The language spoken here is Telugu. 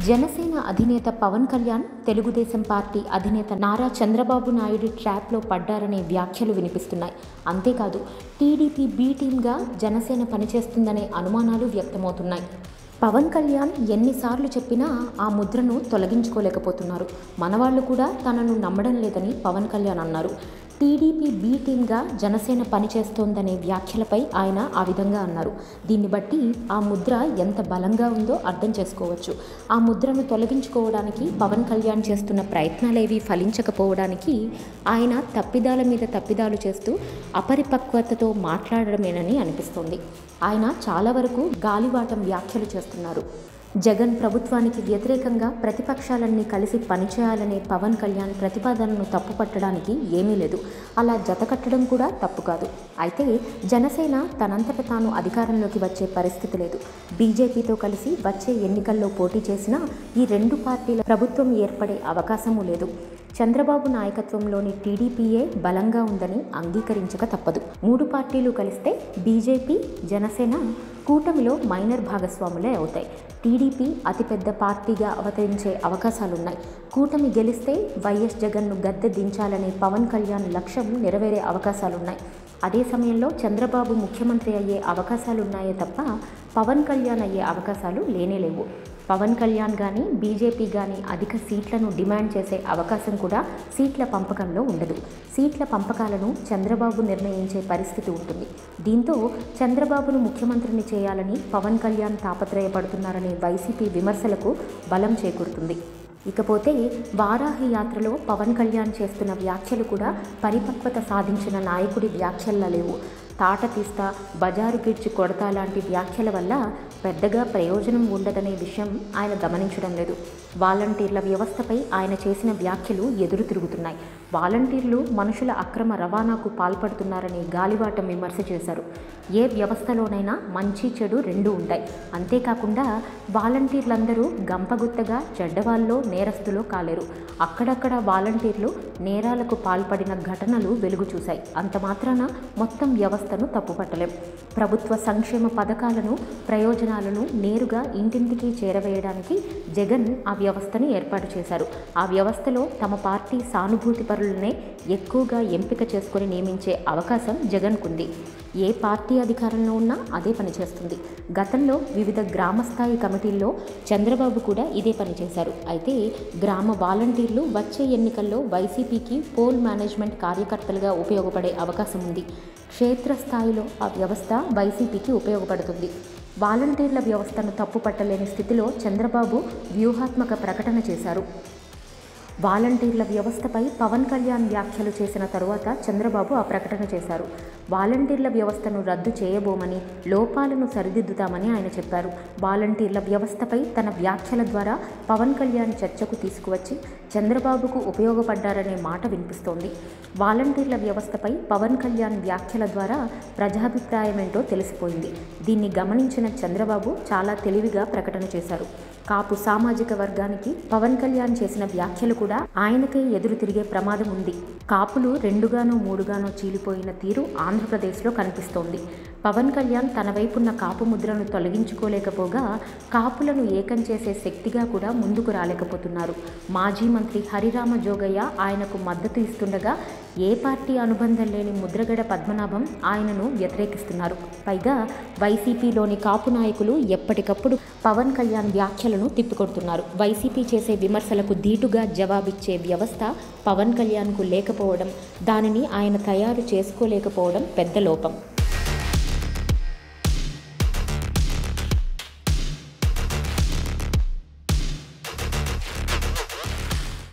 జనసేన అధినేత పవన్ కళ్యాణ్ తెలుగుదేశం పార్టీ అధినేత నారా చంద్రబాబు నాయుడు ట్రాప్లో పడ్డారనే వ్యాఖ్యలు వినిపిస్తున్నాయి అంతేకాదు టీడీపీ బి టీమ్గా జనసేన పనిచేస్తుందనే అనుమానాలు వ్యక్తమవుతున్నాయి పవన్ కళ్యాణ్ ఎన్నిసార్లు చెప్పినా ఆ ముద్రను తొలగించుకోలేకపోతున్నారు మనవాళ్ళు కూడా తనను నమ్మడం లేదని పవన్ కళ్యాణ్ అన్నారు టీడీపీ బి టీమ్గా జనసేన పనిచేస్తోందనే వ్యాఖ్యలపై ఆయన ఆ విధంగా అన్నారు దీన్ని బట్టి ఆ ముద్ర ఎంత బలంగా ఉందో అర్థం చేసుకోవచ్చు ఆ ముద్రను తొలగించుకోవడానికి పవన్ కళ్యాణ్ చేస్తున్న ప్రయత్నాలేవి ఫలించకపోవడానికి ఆయన తప్పిదాల మీద తప్పిదాలు చేస్తూ అపరిపక్వతతో మాట్లాడడమేనని అనిపిస్తోంది ఆయన చాలా వరకు గాలివాటం వ్యాఖ్యలు చేస్తున్నారు జగన్ ప్రభుత్వానికి వ్యతిరేకంగా ప్రతిపక్షాలన్నీ కలిసి పనిచేయాలనే పవన్ కళ్యాణ్ ప్రతిపాదనను తప్పుపట్టడానికి ఏమీ లేదు అలా జతకట్టడం కూడా తప్పు కాదు అయితే జనసేన తనంతట తాను అధికారంలోకి వచ్చే పరిస్థితి లేదు బీజేపీతో కలిసి వచ్చే ఎన్నికల్లో పోటీ చేసినా ఈ రెండు పార్టీల ప్రభుత్వం ఏర్పడే అవకాశమూ లేదు చంద్రబాబు నాయకత్వంలోని టీడీపీయే బలంగా ఉందని అంగీకరించక తప్పదు మూడు పార్టీలు కలిస్తే బీజేపీ జనసేన కూటమిలో మైనర్ భాగస్వాములే అవుతాయి టీడీపీ అతిపెద్ద పార్టీగా అవతరించే అవకాశాలున్నాయి కూటమి గెలిస్తే వైఎస్ జగన్ను గద్దె దించాలనే పవన్ కళ్యాణ్ లక్ష్యం నెరవేరే అవకాశాలున్నాయి అదే సమయంలో చంద్రబాబు ముఖ్యమంత్రి అయ్యే అవకాశాలున్నాయే తప్ప పవన్ కళ్యాణ్ అయ్యే అవకాశాలు లేనేలేవు పవన్ కళ్యాణ్ కానీ బీజేపీ కానీ అధిక సీట్లను డిమాండ్ చేసే అవకాశం కూడా సీట్ల పంపకంలో ఉండదు సీట్ల పంపకాలను చంద్రబాబు నిర్ణయించే పరిస్థితి ఉంటుంది దీంతో చంద్రబాబును ముఖ్యమంత్రిని చేయాలని పవన్ కళ్యాణ్ తాపత్రయపడుతున్నారనే వైసీపీ విమర్శలకు బలం చేకూరుతుంది ఇకపోతే వారాహి యాత్రలో పవన్ కళ్యాణ్ చేస్తున్న వ్యాఖ్యలు కూడా పరిపక్వత సాధించిన నాయకుడి వ్యాఖ్యల్లా లేవు తాట తీస్తా బజారు గిడ్చి కొడతా లాంటి వ్యాఖ్యల వల్ల పెద్దగా ప్రయోజనం ఉండదనే విషయం ఆయన గమనించడం లేదు వాలంటీర్ల వ్యవస్థపై ఆయన చేసిన వ్యాఖ్యలు ఎదురు తిరుగుతున్నాయి వాలంటీర్లు మనుషుల అక్రమ రవాణాకు పాల్పడుతున్నారని గాలివాటం విమర్శ చేశారు ఏ వ్యవస్థలోనైనా మంచి చెడు రెండు ఉంటాయి అంతేకాకుండా వాలంటీర్లందరూ గంపగుత్తగా చెడ్డవాళ్ళలో నేరస్తులో కాలేరు అక్కడక్కడ వాలంటీర్లు నేరాలకు పాల్పడిన ఘటనలు వెలుగు చూశాయి అంత మాత్రాన మొత్తం వ్యవస్థను తప్పుపట్టలేం ప్రభుత్వ సంక్షేమ పథకాలను ప్రయోజనాలను నేరుగా ఇంటింటికి చేరవేయడానికి జగన్ ఆ వ్యవస్థను ఏర్పాటు చేశారు ఆ వ్యవస్థలో తమ పార్టీ సానుభూతి పరులనే ఎక్కువగా ఎంపిక చేసుకొని నియమించే అవకాశం జగన్కుంది ఏ పార్టీ అధికారంలో ఉన్నా అదే పని చేస్తుంది గతంలో వివిధ గ్రామ స్థాయి కమిటీల్లో చంద్రబాబు కూడా ఇదే పని చేశారు అయితే గ్రామ వాలంటీర్లు వచ్చే ఎన్నికల్లో వైసీపీకి పోల్ మేనేజ్మెంట్ కార్యకర్తలుగా ఉపయోగపడే అవకాశం ఉంది క్షేత్రస్థాయిలో ఆ వ్యవస్థ వైసీపీకి ఉపయోగపడుతుంది వాలంటీర్ల వ్యవస్థను తప్పుపట్టలేని స్థితిలో చంద్రబాబు వ్యూహాత్మక ప్రకటన చేశారు వాలంటీర్ల వ్యవస్థపై పవన్ కళ్యాణ్ వ్యాఖ్యలు చేసిన తరువాత చంద్రబాబు ఆ ప్రకటన చేశారు వాలంటీర్ల వ్యవస్థను రద్దు చేయబోమని లోపాలను సరిదిద్దుతామని ఆయన చెప్పారు వాలంటీర్ల వ్యవస్థపై తన వ్యాఖ్యల ద్వారా పవన్ కళ్యాణ్ చర్చకు తీసుకువచ్చి చంద్రబాబుకు ఉపయోగపడ్డారనే మాట వినిపిస్తోంది వాలంటీర్ల వ్యవస్థపై పవన్ కళ్యాణ్ వ్యాఖ్యల ద్వారా ప్రజాభిప్రాయమేంటో తెలిసిపోయింది దీన్ని గమనించిన చంద్రబాబు చాలా తెలివిగా ప్రకటన చేశారు కాపు సామాజిక వర్గానికి పవన్ కళ్యాణ్ చేసిన వ్యాఖ్యలు కూడా ఆయనకే ఎదురు తిరిగే ప్రమాదం ఉంది కాపులు రెండుగానో మూడుగానో చీలిపోయిన తీరు ఆంధ్రప్రదేశ్లో కనిపిస్తోంది పవన్ కళ్యాణ్ తన వైపున్న కాపు ముద్రను తొలగించుకోలేకపోగా కాపులను ఏకం చేసే శక్తిగా కూడా ముందుకు రాలేకపోతున్నారు మాజీ మంత్రి హరిరామ జోగయ్య ఆయనకు మద్దతు ఇస్తుండగా ఏ పార్టీ అనుబంధం లేని ముద్రగడ పద్మనాభం ఆయనను వ్యతిరేకిస్తున్నారు పైగా వైసీపీలోని కాపు నాయకులు ఎప్పటికప్పుడు పవన్ కళ్యాణ్ వ్యాఖ్యలను తిప్పికొడుతున్నారు వైసీపీ చేసే విమర్శలకు ధీటుగా జవాబిచ్చే వ్యవస్థ పవన్ కళ్యాణ్కు లేకపోవడం దానిని ఆయన తయారు చేసుకోలేకపోవడం పెద్ద లోపం